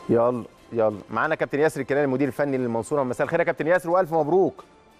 يلا يلا معانا كابتن ياسر الكناني المدير الفني للمنصوره مساء الخير يا كابتن ياسر والف مبروك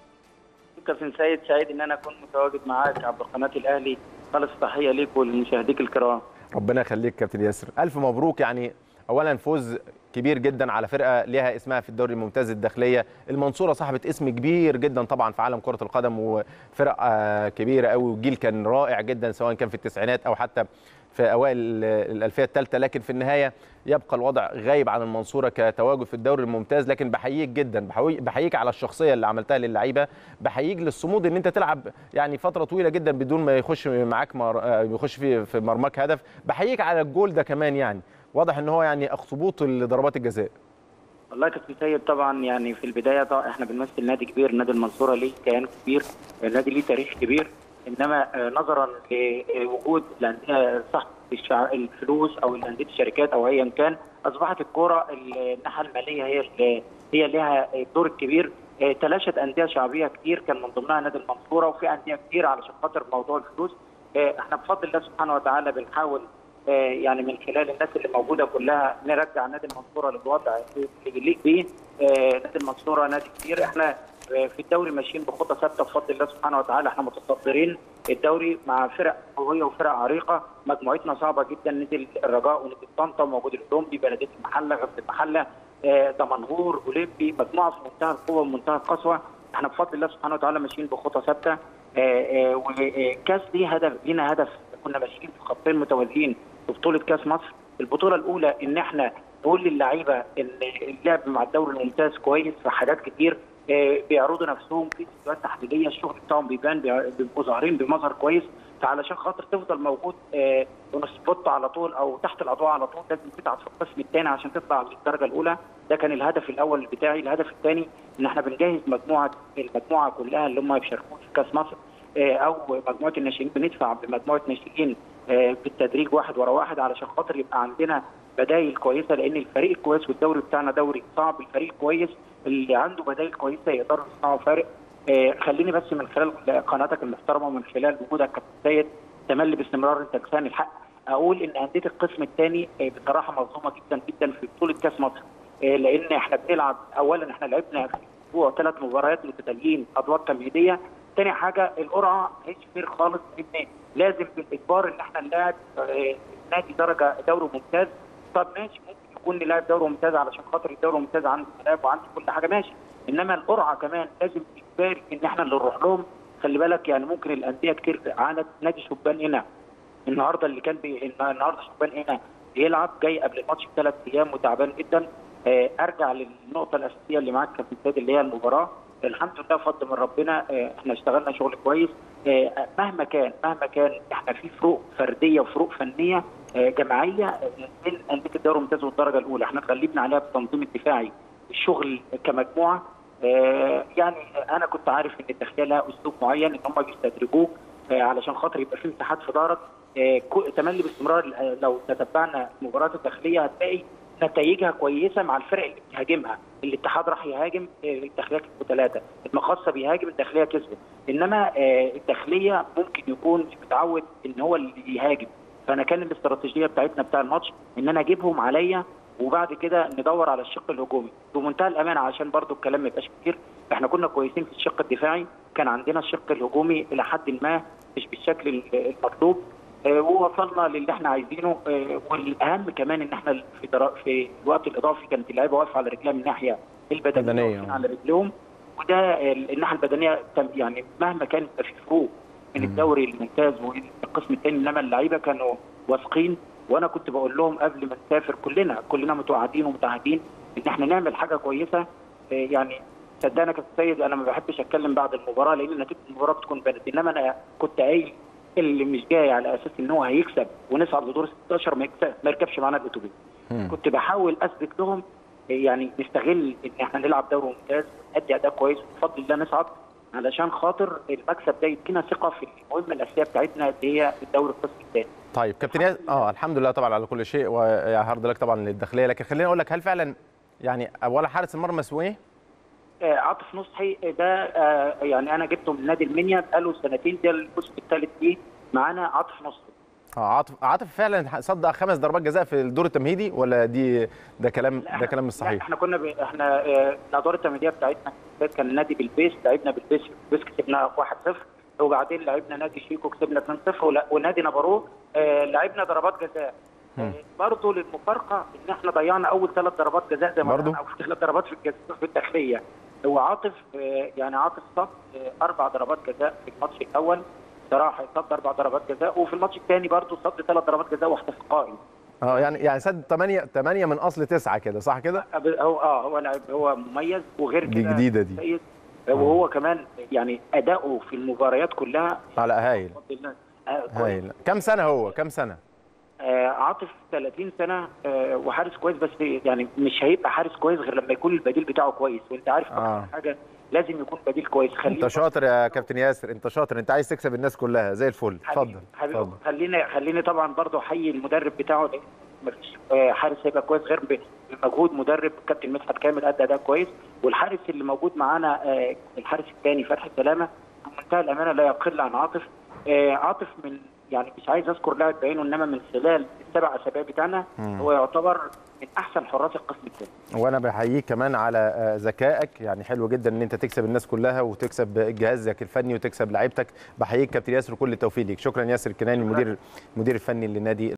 كابتن سيد سعيد ان انا اكون متواجد معاك عبر قناه الاهلي خالص تحيه ليك ولمشاهديك الكرام ربنا يخليك كابتن ياسر الف مبروك يعني اولا فوز كبير جدا على فرقه ليها اسمها في الدوري الممتاز الداخليه المنصوره صاحبه اسم كبير جدا طبعا في عالم كره القدم وفرق آه، كبيره قوي وجيل كان رائع جدا سواء كان في التسعينات او حتى في اوائل الالفيه الثالثه لكن في النهايه يبقى الوضع غايب عن المنصوره كتواجد في الدوري الممتاز لكن بحييك جدا بحيي- بحييك على الشخصيه اللي عملتها للعيبه بحييك للصمود ان انت تلعب يعني فتره طويله جدا بدون ما يخش معاك مر... آه، يخش في في مرماك هدف بحييك على الجول ده كمان يعني واضح ان هو يعني اخطبوط لضربات الجزاء والله يا كابتن سيد طبعا يعني في البدايه طبعا احنا بنمثل نادي كبير نادي المنصوره ليه كيان كبير النادي ليه تاريخ كبير انما آه، نظرا لوجود الانديه صح الشع- الفلوس او الانديه الشركات او ايا كان اصبحت الكوره الناحيه الماليه هي اللي هي لها الدور الكبير آه، تلاشت انديه شعبيه كتير كان من ضمنها نادي المنصوره وفي انديه كتير علشان خاطر موضوع الفلوس آه، احنا بفضل الله سبحانه وتعالى بنحاول آه، يعني من خلال الناس اللي موجوده كلها نرجع نادي المنصوره للوضع اللي يليق بيه آه، نادي المنصوره نادي كبير احنا آه، في الدوري ماشيين بخطه ثابته بفضل الله سبحانه وتعالى احنا متصدرين الدوري مع فرق قويه وفرق عريقه مجموعتنا صعبه جدا نادي الرجاء ونادي طنطا موجود الاولمبي بلديه المحله غزل المحله آه، دمنهور اولمبي مجموعه في منتهى القوه ومنتهى القسوه احنا بفضل الله سبحانه وتعالى ماشيين بخطه ثابته آه، آه، وكاس دي هدف لينا هدف كنا ماشيين في خطين متوازيين في بطوله كاس مصر البطوله الاولى ان احنا نقول للعيبه ان اللعب مع الدوري الممتاز كويس في حاجات كتير آه، بيعرضوا نفسهم في فيديوهات تحليليه الشغل بتاعهم بيبان بيع- بيبقوا ظاهرين بمظهر كويس فعلشان خاطر تفضل موجود آه، ونسبوت على طول او تحت الاضواء على طول لازم تتعب في القسم الثاني عشان تطلع للدرجه الاولى ده كان الهدف الاول بتاعي الهدف الثاني ان احنا بنجهز مجموعه المجموعه كلها اللي هم بيشاركون في كاس مصر آه، او مجموعه الناشئين بندفع بمجموعه ناشئين آه، بالتدريج واحد ورا واحد علشان خاطر يبقى عندنا بدائل كويسه لان الفريق الكويس والدوري بتاعنا دوري صعب الفريق الكويس اللي عنده بدائل كويسه يقدروا يصنعوا فارق آه، خليني بس من خلال قناتك المحترمه ومن خلال وجودك كابتن سيد تملي باستمرار انت لسان الحق اقول ان انديه القسم الثاني بصراحه مظلومه جدا جدا في بطوله كاس مصر آه، لان احنا بنلعب اولا احنا لعبنا في اسبوع ثلاث مباريات متتاليين ادوار تمهيديه تاني حاجه القرعه مش فير خالص ان لازم بالاجبار ان احنا نلاعب آه، نادي درجه دوري ممتاز طب ماشي ممكن يكون نلاعب دوري ممتاز علشان خاطر الدوري الممتاز عنده ملاعب وعنده كل حاجه ماشي انما القرعه كمان لازم اجباري ان احنا اللي نروح لهم خلي بالك يعني ممكن الانديه كتير عانت نادي شبان هنا النهارده اللي كان بي... النهارده شبان هنا بيلعب جاي قبل الماتش بثلاث ايام وتعبان جدا آه، ارجع للنقطه الاساسيه اللي معاك كابتن سيد اللي هي المباراه الحمد لله فضل من ربنا آه، احنا اشتغلنا شغل كويس آه، مهما كان مهما كان احنا في فروق فرديه وفروق فنيه آه، جماعيه آه، من انديه الدوري الممتاز والدرجه الاولى احنا اتغلبنا عليها بالتنظيم الدفاعي الشغل كمجموعه آه، يعني انا كنت عارف ان الداخليه لها اسلوب معين ان هم بيستدرجوك آه، علشان خاطر يبقى في مساحات في ظهرك آه، كو- تملي باستمرار آه، لو تتبعنا المباريات الداخليه هتلاقي نتائجها كويسه مع الفرق اللي بتهاجمها الاتحاد راح يهاجم آه، الداخليه كسبوا ثلاثه المقصه بيهاجم الداخليه كسبوا انما آه، الداخليه ممكن يكون مش متعود ان هو اللي يهاجم فانا كان الاستراتيجيه بتاعتنا بتاع الماتش ان انا اجيبهم عليا وبعد كده ندور على الشق الهجومي بمنتهى الامانه عشان برضو الكلام ما يبقاش كتير احنا كنا كويسين في الشق الدفاعي كان عندنا الشق الهجومي الى حد ما مش بالشكل المطلوب آه، ووصلنا للي احنا عايزينه آه، والاهم كمان ان احنا في درا- في الوقت الاضافي كانت اللعيبه واقفه على رجلها من الناحيه البدنيه بدنية. واقفين على رجلهم وده آه، الناحيه البدنيه تم- يعني مهما كان يبقى في فروق من الدوري الممتاز والقسم الثاني انما اللعيبه كانوا واثقين وانا كنت بقول لهم قبل ما نسافر كلنا كلنا متوعدين ومتعهدين ان احنا نعمل حاجه كويسه آه، يعني صدقني يا كابتن سيد انا ما بحبش اتكلم بعد المباراه لان نتيجه المباراه بتكون بانت انما انا كنت قايل اللي مش جاي على اساس ان هو هيكسب ونصعد لدور 16 ما يكسب ما يركبش معانا الاتوبيس كنت بحاول اثبت لهم يعني نستغل ان احنا نلعب دوري ممتاز ونأدي اداء كويس وبفضل الله نصعد علشان خاطر المكسب ده يدينا ثقه في المهمه الاساسيه بتاعتنا اللي هي الدوري القسم الثاني. طيب كابتن ياس اه الحمد لله طبعا على كل شيء وهارد لك طبعا للداخليه لكن خليني اقول لك هل فعلا يعني اولا حارس المرمى اسمه ايه؟ آه، عاطف نصحي ده آه، يعني انا جبته من نادي المنيا بقاله سنتين ده الموسم الثالث ليه معانا عاطف نصحي اه عاطف عاطف فعلا صد خمس ضربات جزاء في الدور التمهيدي ولا دي ده كلام لا، ده كلام مش لا، صحيح احنا كنا ب... احنا آه، الادوار التمهيديه بتاعتنا كان نادي بالبيس لعبنا بالبيس بالبيس كسبنا 1-0 وبعدين لعبنا نادي شيكو كسبنا 2-0 ولا- ونادي نابارو آه، لعبنا ضربات جزاء آه، برضه للمفارقه ان احنا ضيعنا اول ثلاث ضربات جزاء زي ما برضه؟ قلنا، اول ثلاث ضربات في الجزاء في الداخليه هو عاطف آه، يعني عاطف صد آه، اربع ضربات جزاء في الماتش الاول صراحه صد اربع ضربات جزاء وفي الماتش الثاني برضه صد ثلاث ضربات جزاء واحتفل قائم اه يعني يعني سد 8 8 من اصل 9 كده صح كده هو اه هو لاعب هو مميز وغير دي كده جديدة دي. سيد وهو كمان يعني اداؤه في المباريات كلها على هايل بفضل الله آه كويس. هايل كم سنه هو كم سنه آه عاطف 30 سنه آه وحارس كويس بس يعني مش هيبقى حارس كويس غير لما يكون البديل بتاعه كويس وانت عارف اكتر آه. حاجه لازم يكون بديل كويس خلينا انت شاطر يا كابتن ياسر انت شاطر انت عايز تكسب الناس كلها زي الفل حبيبي- اتفضل حبيبي اتفضل خليني خليني طبعا برضه احيي المدرب بتاعه لان مفيش آه، حارس هيبقى كويس غير ب- بمجهود مدرب كابتن مدحت كامل ادى اداء كويس والحارس اللي موجود معانا آه، الحارس الثاني فتحي سلامه بمنتهى الامانه لا يقل عن عاطف آه، عاطف من يعني مش عايز اذكر لاعب بعينه انما من خلال السبع اسابيع بتاعنا هو يعتبر من احسن حراس القسم الثاني وانا بحييك كمان على آه، ذكائك يعني حلو جدا ان انت تكسب الناس كلها وتكسب جهازك الفني وتكسب لعيبتك بحييك كابتن ياسر كل التوفيق ليك شكرا ياسر الكناني المدير المدير الفني للنادي